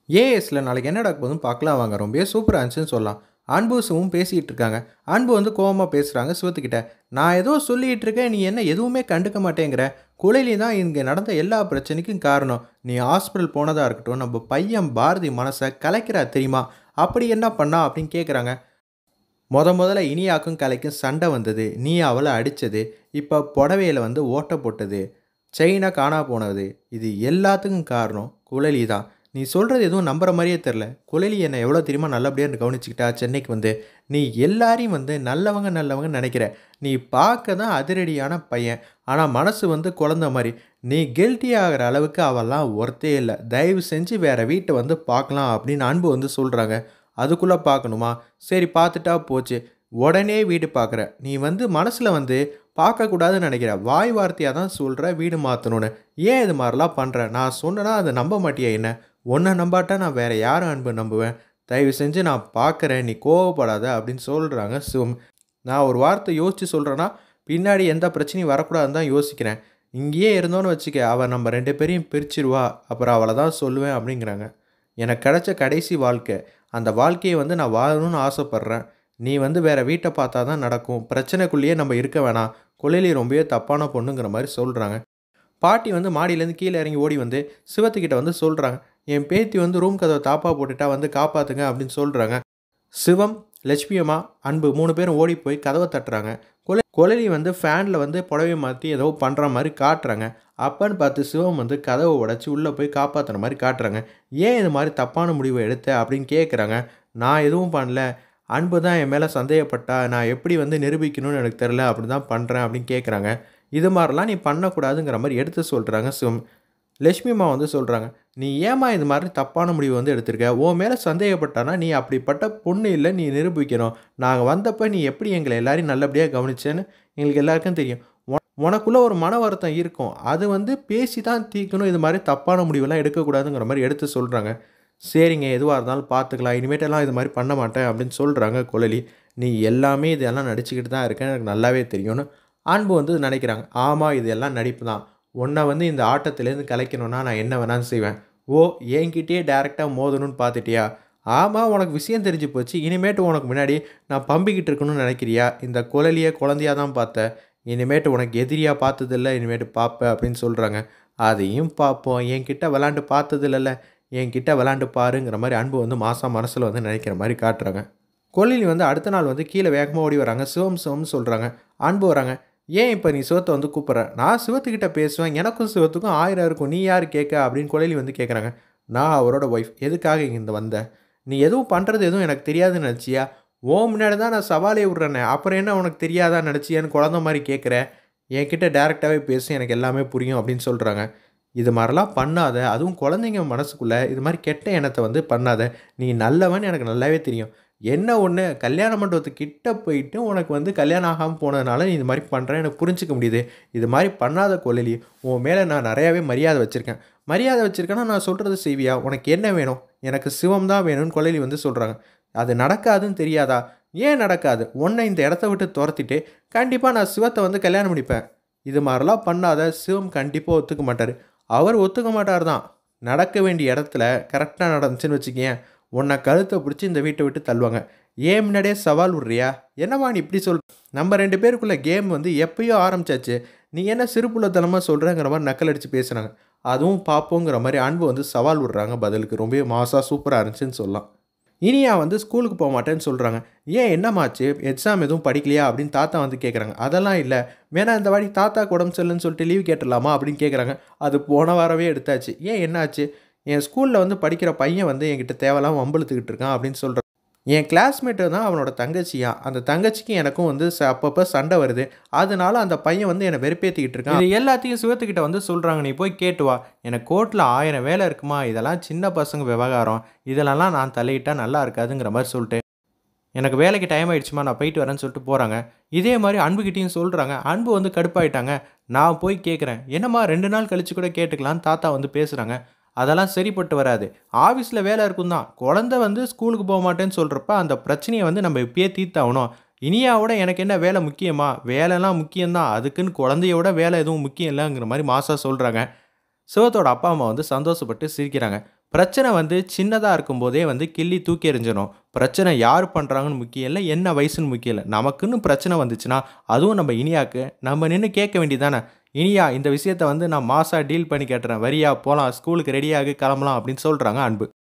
ஏஎஸ்ல நாளைக்கு என்ன நடக்க போகுதுன்னு பார்க்கலாம் வாங்க ரொம்பவே சூப்பராக இருந்துச்சுன்னு சொல்லலாம் அன்பு சிவும் பேசிகிட்டு இருக்காங்க அன்பு வந்து கோவமாக பேசுகிறாங்க சிவத்துக்கிட்ட நான் ஏதோ சொல்லிகிட்டு இருக்கேன் நீ என்ன எதுவுமே கண்டுக்க மாட்டேங்கிற குலைலி தான் இங்கே நடந்த எல்லா பிரச்சனைக்கும் காரணம் நீ ஹாஸ்பிட்டல் போனதாக இருக்கட்டும் நம்ம பையன் பாரதி மனசை கலைக்கிறா தெரியுமா அப்படி என்ன பண்ணா அப்படின்னு கேட்குறாங்க முத முதல்ல இனியாக்கும் கலைக்கும் சண்டை வந்தது நீ அவளை அடித்தது இப்போ புடவையில் வந்து ஓட்ட போட்டது செயினை காணா போனது இது எல்லாத்துக்கும் காரணம் குழலி தான் நீ சொல்கிறது எதுவும் நம்புற மாதிரியே தெரில குழலி என்னை எவ்வளோ தெரியுமா நல்லபடியாக கவனிச்சுக்கிட்டா சென்னைக்கு வந்து நீ எல்லாரையும் வந்து நல்லவங்க நல்லவங்க நினைக்கிற நீ பார்க்க தான் அதிரடியான பையன் ஆனால் மனசு வந்து குழந்த மாதிரி நீ கில்ட்டி ஆகிற அளவுக்கு அவெல்லாம் ஒர்த்தே இல்லை தயவு செஞ்சு வேறு வீட்டை வந்து பார்க்கலாம் அப்படின்னு அன்பு வந்து சொல்கிறாங்க அதுக்குள்ளே பார்க்கணுமா சரி பார்த்துட்டா போச்சு உடனே வீடு பார்க்குற நீ வந்து மனசில் வந்து பார்க்கக்கூடாதுன்னு நினைக்கிற வாய் வார்த்தையாக தான் சொல்கிற வீடு மாற்றணும்னு ஏன் இது மாதிரிலாம் பண்ணுற நான் சொன்னேன்னா அதை நம்ப மாட்டியா என்ன ஒன்றை நம்பாட்டா நான் வேறு யாரும் அன்பு நம்புவேன் தயவு செஞ்சு நான் பார்க்குறேன் நீ கோவப்படாத அப்படின்னு சொல்கிறாங்க சிவம் நான் ஒரு வார்த்தை யோசித்து சொல்கிறேன்னா பின்னாடி எந்த பிரச்சனையும் வரக்கூடாதுன்னு தான் யோசிக்கிறேன் இங்கேயே இருந்தோன்னு வச்சுக்க அவள் நம்ம ரெண்டு பேரையும் பிரிச்சிருவா அப்புறம் அவளை தான் சொல்லுவேன் அப்படிங்கிறாங்க எனக்கு கிடைச்ச கடைசி வாழ்க்கை அந்த வாழ்க்கையை வந்து நான் வாழணும்னு ஆசைப்பட்றேன் நீ வந்து வேறு வீட்டை பார்த்தா தான் நடக்கும் பிரச்சனைக்குள்ளேயே நம்ம இருக்க வேணாம் கொலையில ரொம்பவே தப்பான பொண்ணுங்கிற மாதிரி சொல்கிறாங்க பாட்டி வந்து மாடியிலேருந்து கீழே இறங்கி ஓடி வந்து சிவத்துக்கிட்ட வந்து சொல்கிறாங்க என் பேத்தி வந்து ரூம் கதவை தாப்பா போட்டுட்டா வந்து காப்பாற்றுங்க அப்படின்னு சொல்கிறாங்க சிவம் லட்சுமி அம்மா அன்பு மூணு பேரும் ஓடி போய் கதவை தட்டுறாங்க கொலை கொலலி வந்து ஃபேனில் வந்து புடவை மாற்றி ஏதோ பண்ணுற மாதிரி காட்டுறாங்க அப்பன்னு பார்த்து சிவம் வந்து கதவை உடச்சி உள்ளே போய் காப்பாற்றுற மாதிரி காட்டுறாங்க ஏன் இது மாதிரி தப்பான முடிவை எடுத்த அப்படின்னு கேட்குறாங்க நான் எதுவும் பண்ணல அன்பு தான் என் மேலே சந்தேகப்பட்டா நான் எப்படி வந்து நிரூபிக்கணும்னு எனக்கு தெரில அப்படி தான் பண்ணுறேன் அப்படின்னு கேட்குறாங்க இது மாதிரிலாம் நீ பண்ணக்கூடாதுங்கிற மாதிரி எடுத்து சொல்கிறாங்க சிவம் லட்சுமி அம்மா வந்து சொல்கிறாங்க நீ ஏமா இது மாதிரி தப்பான முடிவு வந்து எடுத்திருக்க உன் மேலே சந்தேகப்பட்டானா நீ அப்படிப்பட்ட பொண்ணு இல்லை நீ நிரூபிக்கணும் நாங்கள் வந்தப்போ நீ எப்படி எங்களை எல்லாரையும் நல்லபடியாக கவனிச்சேன்னு எங்களுக்கு எல்லாருக்கும் தெரியும் உன- உனக்குள்ள ஒரு மன வருத்தம் இருக்கும் அது வந்து பேசி தான் தீர்க்கணும் இது மாதிரி தப்பான முடிவெல்லாம் எடுக்கக்கூடாதுங்கிற மாதிரி எடுத்து சொல்கிறாங்க சரிங்க எதுவாக இருந்தாலும் பார்த்துக்கலாம் இனிமேட்டெல்லாம் இது மாதிரி பண்ண மாட்டேன் அப்படின்னு சொல்கிறாங்க குழலி நீ எல்லாமே இதெல்லாம் நடிச்சுக்கிட்டு தான் இருக்கேன் எனக்கு நல்லாவே தெரியும்னு அன்பு வந்து நினைக்கிறாங்க ஆமாம் இது எல்லாம் நடிப்பு தான் உன்னை வந்து இந்த ஆட்டத்துலேருந்து கலைக்கணும்னா நான் என்ன வேணாலும் செய்வேன் ஓ என்கிட்டயே டேரெக்டாக மோதணும்னு பார்த்துட்டியா ஆமாம் உனக்கு விஷயம் தெரிஞ்சு போச்சு இனிமேட்டு உனக்கு முன்னாடி நான் பம்பிக்கிட்டு இருக்கணும்னு நினைக்கிறியா இந்த குழலியை குழந்தையாக தான் பார்த்தேன் இனிமேட்டு உனக்கு எதிரியாக பார்த்ததில்ல இனிமேட்டு பார்ப்ப அப்படின்னு சொல்கிறாங்க அதையும் பார்ப்போம் என்கிட்ட விளாண்டு பார்த்ததில்லல்ல என்கிட்ட விளாண்டு பாருங்கிற மாதிரி அன்பு வந்து மாதம் மனசில் வந்து நினைக்கிற மாதிரி காட்டுறாங்க கொல்லினி வந்து அடுத்த நாள் வந்து கீழே வேகமாக ஓடி வராங்க சிவம் சிவம்னு சொல்கிறாங்க அன்பு வராங்க ஏன் இப்போ நீ சிவத்தை வந்து கூப்பிட்ற நான் சிவத்துக்கிட்ட பேசுவேன் எனக்கும் சிவத்துக்கும் ஆயிரம் இருக்கும் நீ யார் கேட்க அப்படின்னு கொலைலி வந்து கேட்குறாங்க நான் அவரோட ஒய்ஃப் எதுக்காக இங்கே வந்த நீ எதுவும் பண்ணுறது எதுவும் எனக்கு தெரியாதுன்னு நினச்சியா ஓ முன்னாடி தான் நான் சவாலே விட்றேனே அப்புறம் என்ன உனக்கு தெரியாதா நினச்சியான்னு குழந்த மாதிரி கேட்குற என்கிட்ட டேரெக்டாகவே பேசு எனக்கு எல்லாமே புரியும் அப்படின்னு சொல்கிறாங்க இது மாதிரிலாம் பண்ணாத அதுவும் குழந்தைங்க மனசுக்குள்ளே இது மாதிரி கெட்ட எண்ணத்தை வந்து பண்ணாத நீ நல்லவன் எனக்கு நல்லாவே தெரியும் என்ன ஒன்று கல்யாண மண்டபத்துக்கு கிட்ட போயிட்டு உனக்கு வந்து கல்யாணம் ஆகாமல் போனதுனால நீ இது மாதிரி பண்ணுறேன் எனக்கு புரிஞ்சிக்க முடியுது இது மாதிரி பண்ணாத கொல்லலி உன் மேலே நான் நிறையாவே மரியாதை வச்சுருக்கேன் மரியாதை வச்சுருக்கேன்னா நான் சொல்கிறது செய்வியா உனக்கு என்ன வேணும் எனக்கு சிவம் தான் வேணும்னு கொல்லலி வந்து சொல்கிறாங்க அது நடக்காதுன்னு தெரியாதா ஏன் நடக்காது உன்னை இந்த இடத்த விட்டு துரத்திட்டு கண்டிப்பாக நான் சிவத்தை வந்து கல்யாணம் முடிப்பேன் இது மாதிரிலாம் பண்ணாத சிவம் கண்டிப்பாக ஒத்துக்க மாட்டார் அவர் ஒத்துக்க மாட்டார் தான் நடக்க வேண்டிய இடத்துல கரெக்டாக நடந்துச்சுன்னு வச்சுக்கேன் உன்னை கழுத்தை பிடிச்சி இந்த வீட்டை விட்டு தள்ளுவாங்க ஏன் முன்னாடியே சவால் விட்றியா என்னம்மா நீ இப்படி சொல் நம்ம ரெண்டு பேருக்குள்ள கேம் வந்து எப்பயோ ஆரம்பிச்சாச்சு நீ என்ன சிறுபுள்ளத்தனமாக சொல்கிறங்கிற மாதிரி நக்கல் அடித்து பேசுகிறாங்க அதுவும் பார்ப்போங்கிற மாதிரி அன்பு வந்து சவால் விடுறாங்க பதிலுக்கு ரொம்ப மாசாக சூப்பராக இருந்துச்சுன்னு சொல்லலாம் இனியா வந்து ஸ்கூலுக்கு போக மாட்டேன்னு சொல்கிறாங்க ஏன் என்னமாச்சு எக்ஸாம் எதுவும் படிக்கலையா அப்படின்னு தாத்தா வந்து கேட்குறாங்க அதெல்லாம் இல்லை வேணா இந்த வாட்டி தாத்தாக்கு உடம்பு சரியில்லைன்னு சொல்லிட்டு லீவ் கேட்டுடலாமா அப்படின்னு கேட்குறாங்க அது போன வாரமே எடுத்தாச்சு ஏன் என்னாச்சு என் ஸ்கூலில் வந்து படிக்கிற பையன் வந்து என்கிட்ட தேவையில்லாம வம்பளுத்துக்கிட்டு இருக்கான் அப்படின்னு சொல்கிறான் என் கிளாஸ்மேட்டு தான் அவனோட தங்கச்சியா அந்த தங்கச்சிக்கு எனக்கும் வந்து ச- அப்பப்போ சண்டை வருது அதனால அந்த பையன் வந்து என்னை வெறுப்பேற்றிக்கிட்டு இருக்கான் இது எல்லாத்தையும் சிவத்துக்கிட்ட வந்து சொல்கிறாங்க நீ போய் கேட்டு வா எனக்கு கோர்ட்டில் ஆயிரம் வேலை இருக்குமா இதெல்லாம் சின்ன பசங்க விவகாரம் இதிலெல்லாம் நான் தலையிட்டா நல்லா இருக்காதுங்கிற மாதிரி சொல்லிட்டு எனக்கு வேலைக்கு டைம் ஆயிடுச்சுமா நான் போயிட்டு வரேன்னு சொல்லிட்டு போகிறாங்க இதே மாதிரி அன்புக்கிட்டேயும் சொல்கிறாங்க அன்பு வந்து கடுப்பாயிட்டாங்க நான் போய் கேட்குறேன் என்னம்மா ரெண்டு நாள் கழிச்சு கூட கேட்டுக்கலான்னு தாத்தா வந்து பேசுகிறாங்க அதெல்லாம் சரிப்பட்டு வராது ஆஃபீஸில் வேலை இருக்கும் தான் குழந்தை வந்து ஸ்கூலுக்கு போக மாட்டேன்னு சொல்கிறப்ப அந்த பிரச்சனையை வந்து நம்ம இப்பயே தீர்த்தாகணும் இனியாவோட எனக்கு என்ன வேலை முக்கியமா வேலைலாம் முக்கியம்தான் அதுக்குன்னு குழந்தையோட வேலை எதுவும் முக்கியம் இல்லைங்கிற மாதிரி மாசா சொல்கிறாங்க சிவத்தோட அப்பா அம்மா வந்து சந்தோஷப்பட்டு சிரிக்கிறாங்க பிரச்சனை வந்து சின்னதாக இருக்கும்போதே வந்து கிள்ளி தூக்கி எறிஞ்சிடணும் பிரச்சனை யார் பண்ணுறாங்கன்னு முக்கியம் இல்லை என்ன வயசுன்னு முக்கியம் இல்லை நமக்குன்னு பிரச்சனை வந்துச்சுன்னா அதுவும் நம்ம இனியாக்கு நம்ம நின்று கேட்க வேண்டியதானே இனியா இந்த விஷயத்த வந்து நான் மாசாக டீல் பண்ணி கேட்டுறேன் வரியா போகலாம் ஸ்கூலுக்கு ரெடியாகி கிளம்பலாம் அப்படின்னு சொல்கிறாங்க அன்பு